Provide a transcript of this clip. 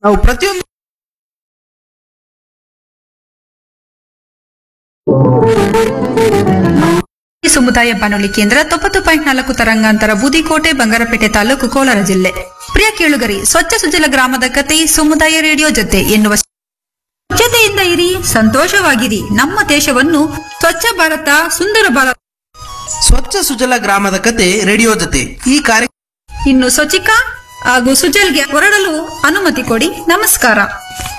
ನಾವು ಪ್ರತಿಯೊಂದು ಈ ಸಮುದಾಯ ಬಾನುಲಿ ಕೇಂದ್ರ ತೊಂಬತ್ತು ಪಾಯಿಂಟ್ ನಾಲ್ಕು ತರಂಗಾಂತರ ಬೂದಿಕೋಟೆ ಬಂಗಾರಪೇಟೆ ತಾಲೂಕು ಕೋಲಾರ ಜಿಲ್ಲೆ ಪ್ರಿಯ ಕೇಳುಗರಿ ಸ್ವಚ್ಛ ಸುಜಲ ಗ್ರಾಮದ ಕತೆ ಸಮುದಾಯ ರೇಡಿಯೋ ಜೊತೆ ಎನ್ನುವ ಸ್ವಚ್ಛತೆಯಿಂದ ಇರಿ ಸಂತೋಷವಾಗಿರಿ ನಮ್ಮ ದೇಶವನ್ನು ಸ್ವಚ್ಛ ಭಾರತ ಸುಂದರ ಭಾರತ ಸ್ವಚ್ಛ ಸುಜಲ ಗ್ರಾಮದ ಕತೆ ರೇಡಿಯೋ ಜೊತೆ ಈ ಕಾರ್ಯ ಇನ್ನು ಸ್ವಚಿಕಾ ಹಾಗೂ ಸುಜಲ್ಗೆ ಹೊರಡಲು ಅನುಮತಿ ಕೊಡಿ ನಮಸ್ಕಾರ